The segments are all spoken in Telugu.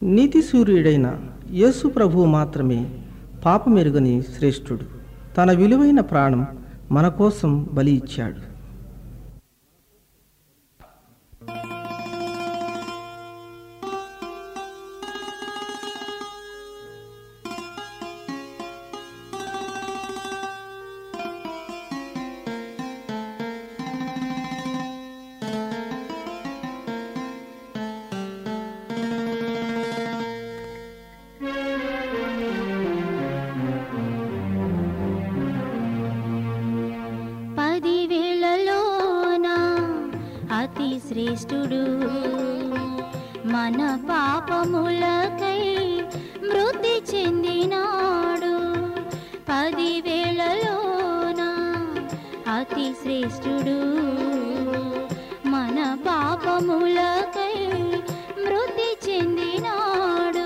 నీతి సూర్యుడైన యేసు ప్రభువు మాత్రమే పాపమెరుగని శ్రేష్ఠుడు తన విలువైన ప్రాణం మన కోసం బలి ఇచ్చాడు పదివేలలోన అతి శ్రేష్ఠుడు మన పాపములకై మృతి చెందినాడు పదివేలలోన అతి శ్రేష్ఠుడు మన పాపములకై మృతి చెందినాడు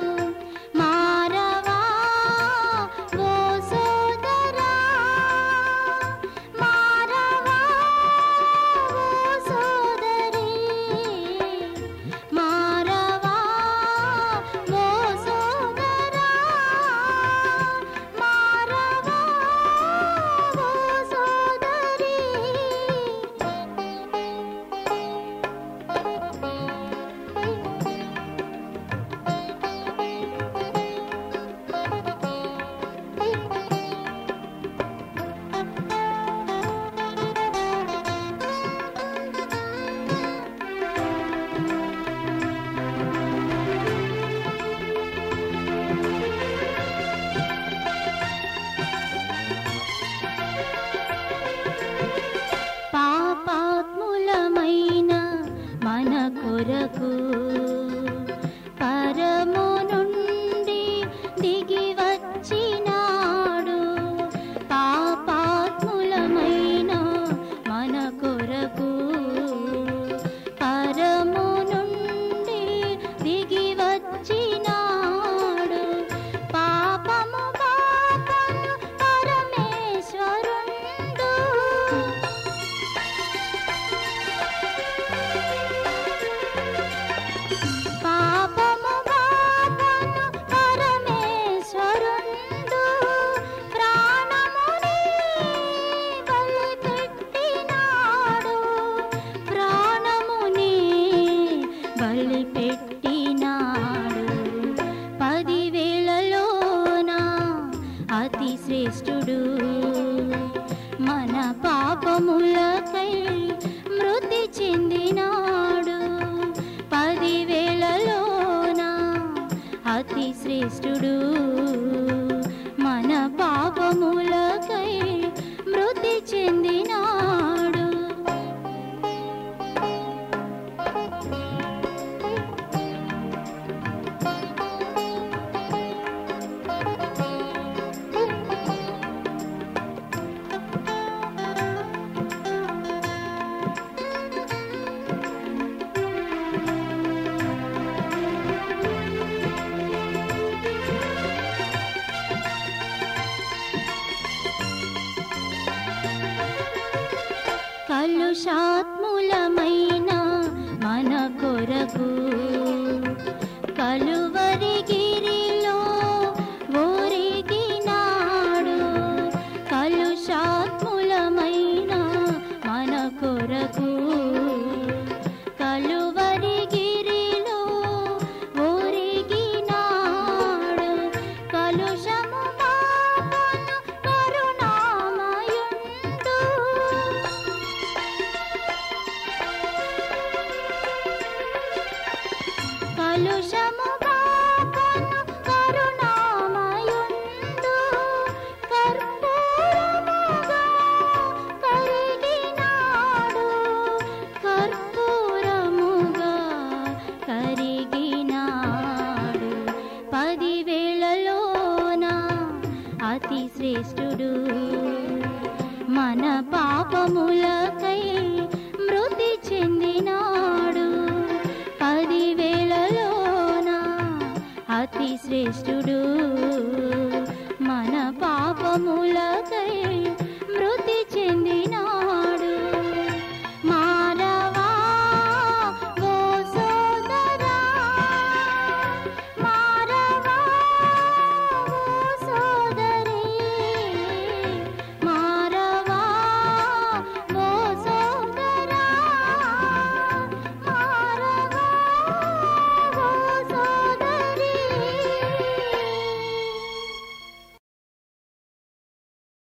మారవా ఓ సోదరా మారవా ఓ సోదరీ మారవా ఓ సోదరా మారవా ఓ సోదరీ పాపాత్ములమైన మన కొరకు పరము నుండి దిగి వచ్చినాడు పాపాత్ములమైన మన కొరకు పరము నుండి దిగి వచ్చినాడు పాపము పాపను పరమేశ్వరుండు పాపము పాపను పరమేశ్వరుండు ప్రాణముని బలిపెట్టినాడు ప్రాణముని బలిపెట్టినాడు పదివేలలోన అతి శ్రేష్ఠుడు మన పాపములకై మృతి చెందినాడు పదివేలలోన అతి శ్రేష్ఠుడు మన పాపములకై మృతి చెందినాడు కలుషాత్ములమైన మన కొరకు కలువరి గిరిలో ఊరిగినాడు కలుషాత్ములమైన మన కొరకు కలువరి గిరిలో ఊరిగినాడు కలుషము పాపను కరుణామయుండు కలుషము పాపను కరుణామయుండు కర్పూరముగా కరిగినాడు కర్పూరముగా కరిగినాడు పదివేలలోన అతి శ్రేష్ఠుడు మన పాపములకై మృతి చెందినాడు పదివేలలోన అతి శ్రేష్ఠుడు